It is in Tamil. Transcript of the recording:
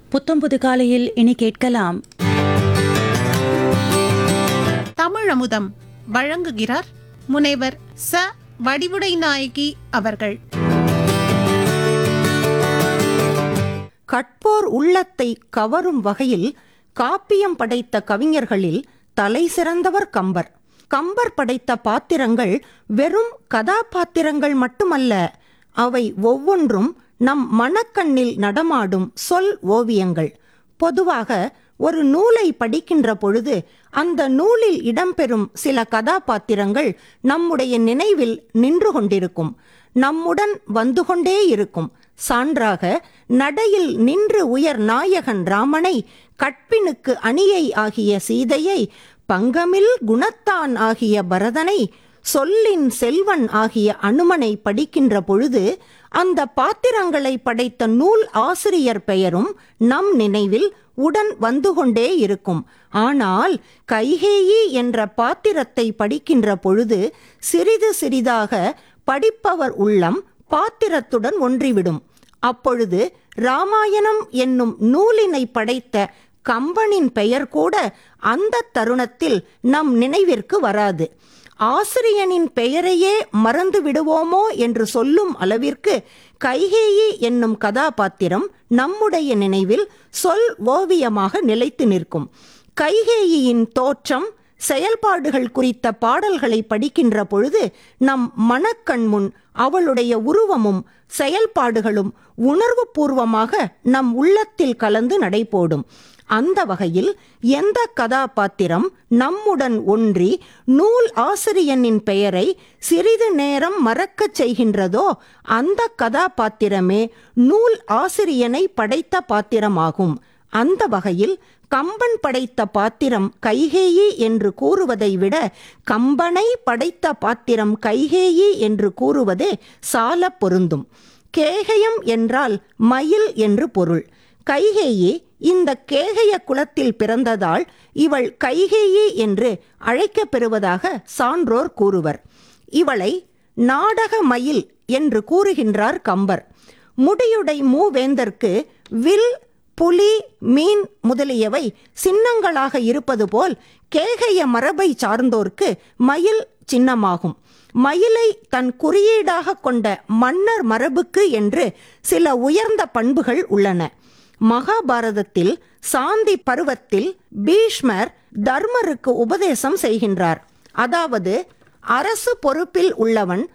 புத்தம்புது காலையில் இனி கேட்கலாம் தமிழ் அமுதம் வழங்குகிறார் முனைவர் ச வடிவுடை நாயகி அவர்கள் கற்போர் உள்ளத்தை கவரும் வகையில் காப்பியம் படைத்த கவிஞர்களில் தலை சிறந்தவர் கம்பர் கம்பர் படைத்த பாத்திரங்கள் வெறும் கதாபாத்திரங்கள் மட்டுமல்ல அவை ஒவ்வொன்றும் நம் மனக்கண்ணில் நடமாடும் சொல் ஓவியங்கள் பொதுவாக ஒரு நூலை படிக்கின்ற பொழுது அந்த நூலில் இடம்பெறும் சில கதாபாத்திரங்கள் நம்முடைய நினைவில் நின்று கொண்டிருக்கும் நம்முடன் வந்து கொண்டே இருக்கும் சான்றாக நடையில் நின்று உயர் நாயகன் ராமனை கற்பினுக்கு அணியை ஆகிய சீதையை பங்கமில் குணத்தான் ஆகிய பரதனை சொல்லின் செல்வன் ஆகிய அனுமனை படிக்கின்ற பொழுது அந்த பாத்திரங்களை படைத்த நூல் ஆசிரியர் பெயரும் நம் நினைவில் உடன் வந்து கொண்டே இருக்கும் ஆனால் கைகேயி என்ற பாத்திரத்தை படிக்கின்ற பொழுது சிறிது சிறிதாக படிப்பவர் உள்ளம் பாத்திரத்துடன் ஒன்றிவிடும் அப்பொழுது ராமாயணம் என்னும் நூலினை படைத்த கம்பனின் பெயர் கூட அந்த தருணத்தில் நம் நினைவிற்கு வராது ஆசிரியனின் பெயரையே மறந்து விடுவோமோ என்று சொல்லும் அளவிற்கு கைகேயி என்னும் கதாபாத்திரம் நம்முடைய நினைவில் சொல் ஓவியமாக நிலைத்து நிற்கும் கைகேயியின் தோற்றம் செயல்பாடுகள் குறித்த பாடல்களை படிக்கின்ற பொழுது நம் மனக்கண் முன் அவளுடைய உருவமும் செயல்பாடுகளும் உணர்வுபூர்வமாக நம் உள்ளத்தில் கலந்து நடைபோடும் அந்த வகையில் எந்த கதாபாத்திரம் நம்முடன் ஒன்றி நூல் ஆசிரியனின் பெயரை சிறிது நேரம் மறக்கச் செய்கின்றதோ அந்த கதாபாத்திரமே நூல் ஆசிரியனை படைத்த பாத்திரமாகும் அந்த வகையில் கம்பன் படைத்த பாத்திரம் கைகேயி என்று கூறுவதை விட கம்பனை படைத்த பாத்திரம் கைகேயி என்று கூறுவதே சால பொருந்தும் கேகயம் என்றால் மயில் என்று பொருள் கைகேயி இந்த கேகய குலத்தில் பிறந்ததால் இவள் கைகேயி என்று அழைக்கப் பெறுவதாக சான்றோர் கூறுவர் இவளை நாடக மயில் என்று கூறுகின்றார் கம்பர் முடியுடை மூவேந்தர்க்கு வில் புலி மீன் முதலியவை சின்னங்களாக இருப்பது போல் கேகய மரபை சார்ந்தோர்க்கு மயில் சின்னமாகும் மயிலை தன் குறியீடாக கொண்ட மன்னர் மரபுக்கு என்று சில உயர்ந்த பண்புகள் உள்ளன மகாபாரதத்தில் சாந்தி பருவத்தில் பீஷ்மர் தர்மருக்கு உபதேசம் செய்கின்றார் அதாவது அரசு பொறுப்பில் உள்ளவன்